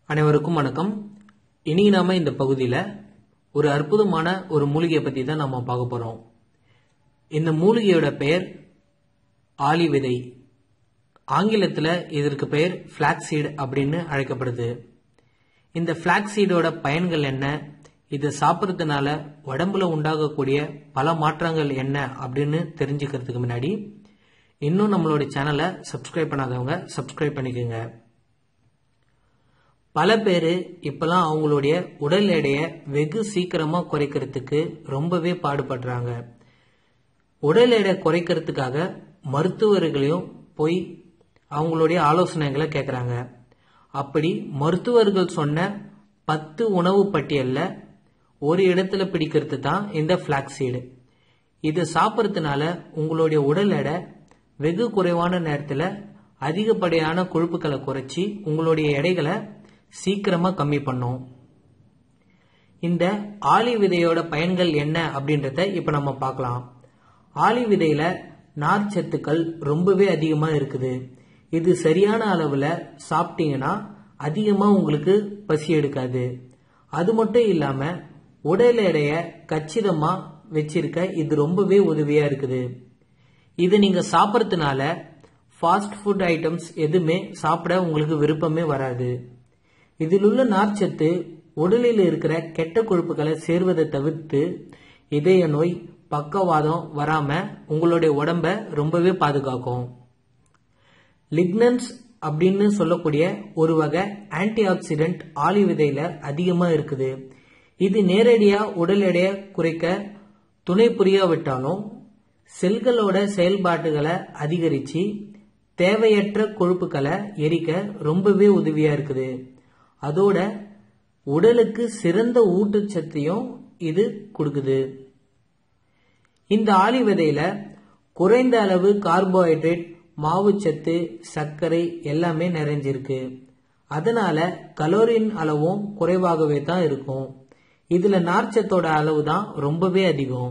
அனைவருக்கும் வணக்கம் இன்னைக்கு நாம இந்த பகுதியில் ஒரு அற்புதமான ஒரு மூலிகையை பற்றி தான் நம்ம பார்க்க போகிறோம் இந்த மூலிகையோட பெயர் ஆலி விதை ஆங்கிலத்தில் இதற்கு பெயர் ஃப்ளாக்ஸீட் அப்படின்னு அழைக்கப்படுது இந்த ஃப்ளாக்ஸீடோட பயன்கள் என்ன இதை சாப்பிட்றதுனால உடம்புல உண்டாகக்கூடிய பல மாற்றங்கள் என்ன அப்படின்னு தெரிஞ்சுக்கிறதுக்கு முன்னாடி இன்னும் நம்மளோட சேனலை சப்ஸ்கிரைப் பண்ணாதவங்க சப்ஸ்கிரைப் பண்ணிக்கோங்க பல பேர் இப்பெல்லாம் அவங்களுடைய உடல் எடையை வெகு சீக்கிரமா குறைக்கிறதுக்கு ரொம்பவே பாடுபடுறாங்க உடல் எடை குறைக்கிறதுக்காக மருத்துவர்களையும் போய் அவங்களுடைய ஆலோசனைகளை கேட்குறாங்க அப்படி மருத்துவர்கள் சொன்ன பத்து உணவு பட்டியல்ல ஒரு இடத்துல பிடிக்கிறது தான் இந்த ஃபிளாக்ஸீடு இது சாப்பிட்றதுனால உங்களுடைய உடல் எடை வெகு குறைவான நேரத்தில் அதிகப்படியான கொழுப்புகளை குறைச்சி உங்களுடைய எடைகளை சீக்கிரமா கம்மி பண்ணும் இந்த ஆலி விதையோட பயன்கள் என்ன அப்படின்றத இப்ப நம்ம பார்க்கலாம் ஆலி விதையில நார் சத்துக்கள் ரொம்பவே அதிகமா இருக்குது இது சரியான அளவுல சாப்பிட்டீங்கன்னா அதிகமா உங்களுக்கு பசி எடுக்காது அது மட்டும் இல்லாம உடல் எடைய கச்சிதமா வச்சிருக்க இது ரொம்பவே உதவியா இருக்குது இது நீங்க சாப்பிட்றதுனால ஃபாஸ்ட் ஃபுட் ஐட்டம்ஸ் எதுவுமே சாப்பிட உங்களுக்கு விருப்பமே வராது இதில் உள்ள நார்ச்சத்து உடலில் இருக்கிற கெட்ட கொழுப்புகளை சேர்வதை தவிர்த்து இதய நோய் பக்கவாதம் வராம உங்களுடைய உடம்ப ரொம்பவே பாதுகாக்கும் லிக்னன்ஸ் அப்படின்னு சொல்லக்கூடிய ஒரு வகை ஆன்டி ஆக்சிடென்ட் ஆலி விதையில அதிகமா இருக்குது இது நேரடியா உடல் எடையை குறைக்க துணை புரியாவிட்டாலும் செல்களோட செயல்பாட்டுகளை அதிகரிச்சு தேவையற்ற கொழுப்புகளை எரிக்க ரொம்பவே உதவியா இருக்குது அதோட உடலுக்கு சிறந்த ஊட்டச்சத்தையும் இது கொடுக்குது இந்த ஆலி விதையில குறைந்த அளவு கார்போஹைட்ரேட் மாவுச்சத்து சர்க்கரை எல்லாமே நிறைஞ்சிருக்கு அதனால கலோரின் அளவும் குறைவாகவே தான் இருக்கும் இதுல நார்ச்சத்தோட அளவு தான் ரொம்பவே அதிகம்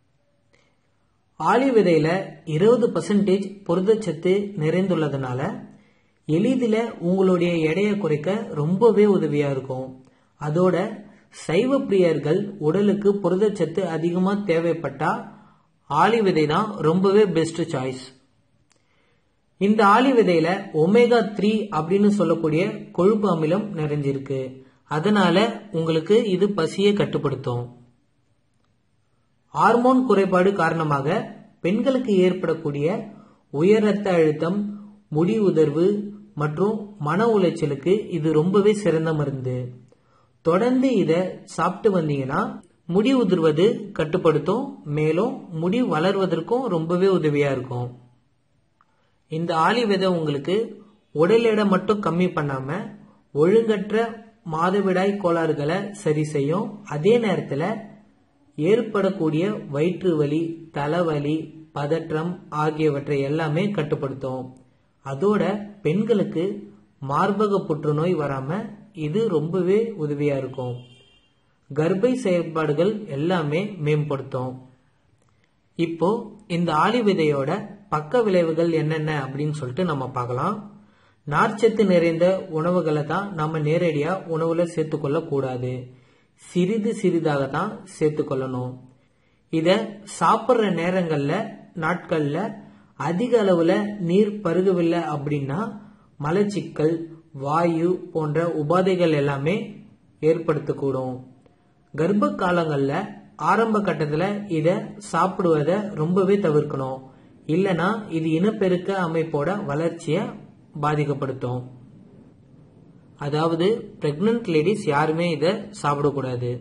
ஆலி விதையில இருபது பர்சன்டேஜ் புரதச்சத்து நிறைந்துள்ளதுனால எளிதில் உங்களுடைய எடையை குறைக்க ரொம்பவே உதவியா இருக்கும் அதோட சைவ பிரியர்கள் உடலுக்கு புரதச்சத்து அதிகமா தேவைப்பட்டா ஆலி விதை தான் ரொம்பவே பெஸ்ட் சாய்ஸ் இந்த ஆலி விதையில ஒமேகா த்ரீ அப்படின்னு சொல்லக்கூடிய கொழுப்பு அமிலம் நிறைஞ்சிருக்கு அதனால உங்களுக்கு இது பசியை கட்டுப்படுத்தும் ஹார்மோன் குறைபாடு காரணமாக பெண்களுக்கு ஏற்படக்கூடிய உயர் ரத்த அழுத்தம் முடி உதர்வு மற்றும் மன உளைச்சலுக்கு இது ரொம்பவே சிறந்த மருந்து தொடர்ந்து இதை சாப்பிட்டு வந்தீங்கன்னா முடி உதிர்வது கட்டுப்படுத்தும் மேலும் முடி வளர்வதற்கும் ரொம்பவே உதவியா இருக்கும் இந்த ஆலி விதை உங்களுக்கு உடல் எடை மட்டும் கம்மி பண்ணாம ஒழுங்கற்ற மாதவிடாய் கோளாறுகளை சரி செய்யும் அதே நேரத்தில் ஏற்படக்கூடிய வயிற்று வலி தலைவலி பதற்றம் ஆகியவற்றை எல்லாமே கட்டுப்படுத்தும் அதோட பெண்களுக்கு மார்பக புற்றுநோய் வராம இது ரொம்பவே உதவியா இருக்கும் கர்ப்பை செயல்பாடுகள் எல்லாமே மேம்படுத்தும் இப்போ இந்த ஆலி விதையோட பக்க விளைவுகள் என்னென்ன அப்படின்னு சொல்லிட்டு நம்ம பார்க்கலாம் நார்ச்சத்து நிறைந்த உணவுகளை தான் நம்ம நேரடியா உணவுல சேர்த்துக்கொள்ள கூடாது சிறிது சிறிதாக தான் சேர்த்துக்கொள்ளணும் இத சாப்பிட்ற நேரங்கள்ல நாட்கள்ல அதிக அளவுல நீர் பருகவில்லை அப்படின்னா மலச்சிக்கல் வாயு போன்ற உபாதைகள் எல்லாமே ஏற்படுத்தக்கூடும் கர்ப்ப காலங்கள்ல ஆரம்ப கட்டத்துல இத சாப்பிடுவத ரொம்பவே தவிர்க்கணும் இல்லனா இது இனப்பெருக்க அமைப்போட வளர்ச்சியை பாதிக்கப்படுத்தும் அதாவது பிரெக்னன்ட் லேடிஸ் யாருமே இதை சாப்பிடக்கூடாது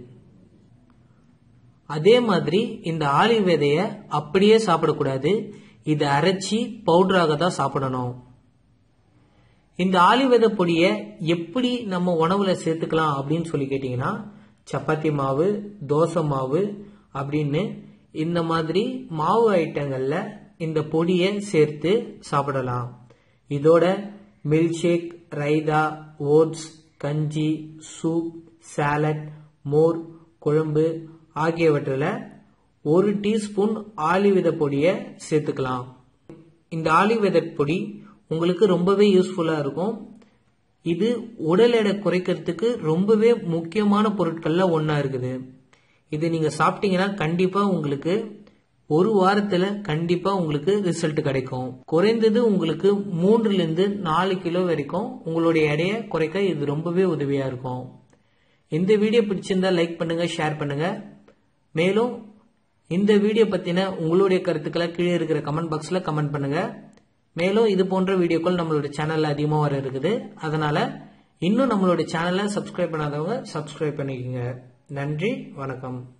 அதே மாதிரி இந்த ஆலி விதைய அப்படியே சாப்பிடக்கூடாது இதை அரைச்சி பவுடராக தான் சாப்பிடணும் இந்த ஆலி விதை பொடிய எப்படி நம்ம உணவுல சேர்த்துக்கலாம் அப்படின்னு சொல்லி கேட்டீங்கன்னா சப்பாத்தி மாவு தோசை மாவு அப்படின்னு இந்த மாதிரி மாவு ஐட்டங்கள்ல இந்த பொடியை சேர்த்து சாப்பிடலாம் இதோட மில்க் ஷேக் ரைதா ஓட்ஸ் கஞ்சி சூப் சாலட் மோர் குழம்பு ஆகியவற்றில் ஒரு டீஸ்பூன் ஆலிவித பொடியை சேர்த்துக்கலாம் இந்த ஆலிவித பொடி உங்களுக்கு ரொம்பவே யூஸ்ஃபுல்லாக இருக்கும் இது உடல் எடை குறைக்கிறதுக்கு ரொம்பவே முக்கியமான பொருட்கள்ல ஒண்ணா இருக்குது இது நீங்க சாப்பிட்டீங்கன்னா கண்டிப்பா உங்களுக்கு ஒரு வாரத்துல கண்டிப்பா உங்களுக்கு ரிசல்ட் கிடைக்கும் குறைந்தது உங்களுக்கு மூன்றுல இருந்து நாலு கிலோ வரைக்கும் உங்களுடைய எடையை குறைக்க இது ரொம்பவே உதவியா இருக்கும் இந்த வீடியோ பிடிச்சிருந்தா லைக் பண்ணுங்க ஷேர் பண்ணுங்க மேலும் இந்த வீடியோ பத்தின உங்களுடைய கருத்துக்களை கீழே இருக்கிற கமெண்ட் பாக்ஸ்ல கமெண்ட் பண்ணுங்க மேலும் இது போன்ற வீடியோக்கள் நம்மளோட சேனல்ல அதிகமாக வர இருக்குது அதனால இன்னும் நம்மளோட சேனலை சப்ஸ்கிரைப் பண்ணாதவங்க சப்ஸ்கிரைப் பண்ணிக்கோங்க நன்றி வணக்கம்